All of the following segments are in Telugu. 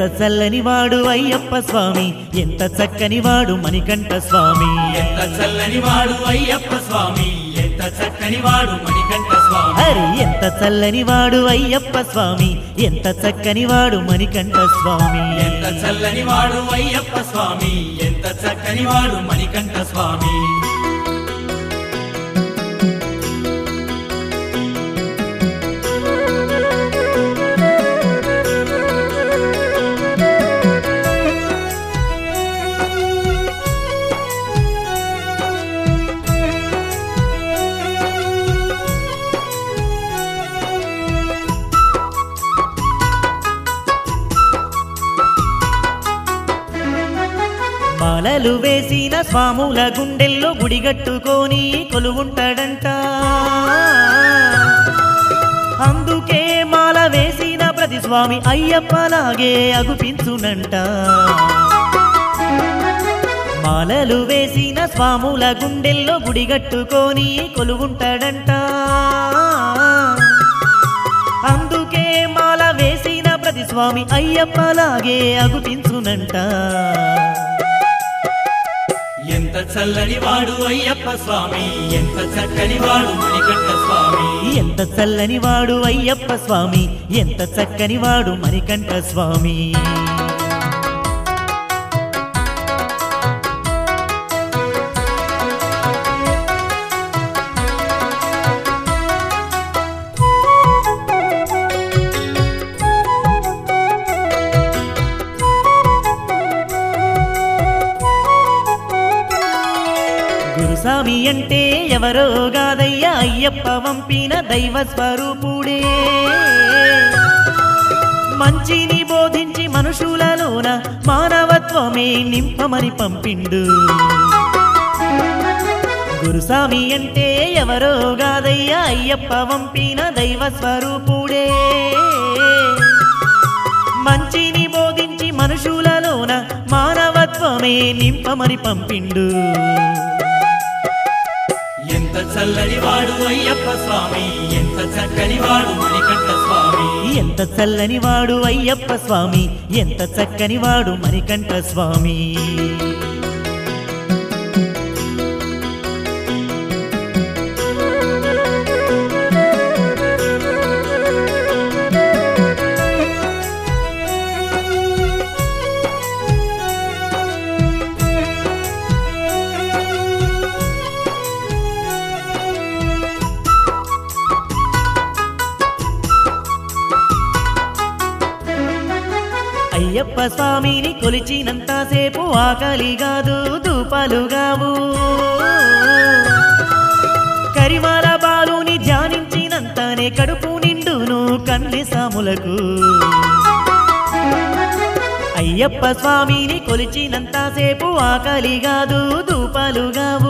చల్లని వాడు అయ్యప్ప స్వామి ఎంత చక్కని వాడు మణికంఠ స్వామి ఎంత చల్లని వాడు అయ్యప్ప స్వామి ఎంత చక్కని వాడు మణికంఠ స్వామి హరి ఎంత చల్లని వాడు అయ్యప్ప స్వామి ఎంత చక్కని వాడు మణికంఠ స్వామి ఎంత చల్లని వాడు అయ్యప్ప స్వామి ఎంత చక్కని వాడు మణికంఠ స్వామి మాలలు వేసిన స్వాముల గుండెల్లో గుడిగట్టుకొని కొలువుంటాడంట అందుకే మాల వేసిన ప్రతి స్వామి అయ్యప్పలాగే అగుపించునంట మాలలు వేసిన స్వాముల గుండెల్లో గుడిగట్టుకొని కొలువుంటాడంట అందుకే మాల వేసిన ప్రతి స్వామి అయ్యప్పలాగే అగుపించునంట ఎంత చల్లని వాడు అయ్యప్ప స్వామి ఎంత చక్కని వాడు మణికంఠ స్వామి ఎంత చల్లని వాడు అయ్యప్ప స్వామి ఎంత చక్కని వాడు మణికంఠ స్వామి గురుస్వామి అంటే ఎవరో గాదయ్యా అయ్యప్ప వంపిన దైవ స్వరూపుడే మంచిని బోధించి మనుషులలోన మానవత్వమే నింపమని పంపిండు గురుస్వామి అంటే ఎవరో గాదయ్యా అయ్యప్ప వంపిన దైవ స్వరూపుడే మంచిని బోధించి మనుషులలోన మానవత్వమే నింపమని పంపిండు ఎంత చల్లని వాడు అయ్యప్ప స్వామి ఎంత చక్కని వాడు మణికంఠ స్వామి ఎంత చల్లని వాడు అయ్యప్ప స్వామి ఎంత చక్కని వాడు మణికంఠ స్వామి అయ్యప్ప స్వామిని కొలిచినంతసేపు ఆకలి కాదు దూపాలు కావు కరిమాల బాలుని ధ్యానించినంతనే కడుపు నిండును కన్నె సాములకు అయ్యప్ప స్వామిని కొలిచినంతసేపు ఆకలి కాదు దూపాలు కావు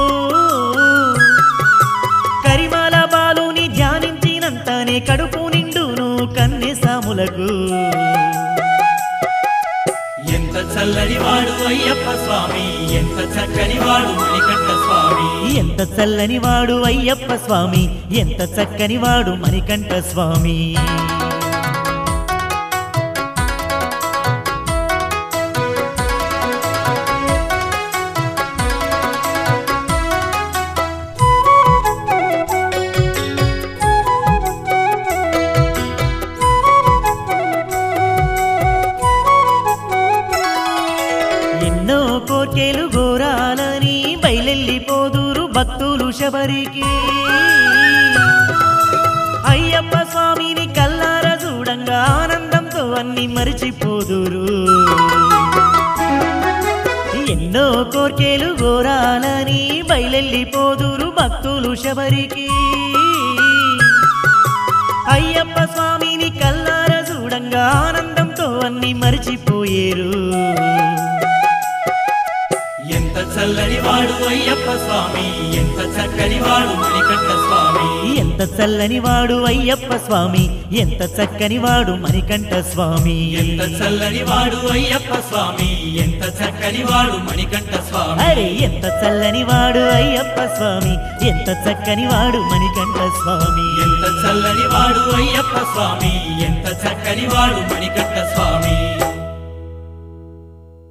కరిమాల బాలుని ధ్యానించినంతనే కడుపు నిండును కన్నె సాములకు ఎంత చల్లని వాడు అయ్యప్ప స్వామి ఎంత చక్కని వాడు మణికంఠ స్వామి ఎంత చల్లని వాడు అయ్యప్ప స్వామి ఎంత చక్కని వాడు మణికంఠ స్వామి ఎన్నో కోర్కెలు ఘోరాలని బయలెళ్ళిపోదురు భక్తులు శబరికి అయ్యప్ప స్వామిని కల్లార చూడంగా ఆనందంతో అన్ని మరిచిపోదురు ఎన్నో కోర్కెలు ఘోరాలని బయలెళ్ళిపోదురు భక్తులు శబరికి అయ్యప్ప స్వామిని కల్లార చూడంగా ఆనందంతో అన్ని మరిచిపోయేరు ఎంత చల్లని వాడు అయ్యప్ప స్వామి ఎంత చక్కని వాడు మణికంఠ స్వామి ఎంత చల్లని వాడు అయ్యప్ప స్వామి ఎంత చక్కని వాడు మణికంఠ స్వామి ఎంత చల్లని వాడు అయ్యప్ప స్వామి ఎంత చక్కని వాడు మణికంఠ స్వామి అరే ఎంత చల్లని వాడు అయ్యప్ప స్వామి ఎంత చక్కని వాడు మణికంఠ స్వామి ఎంత చల్లని వాడు అయ్యప్ప స్వామి ఎంత చక్కని వాడు మణికంఠ స్వామి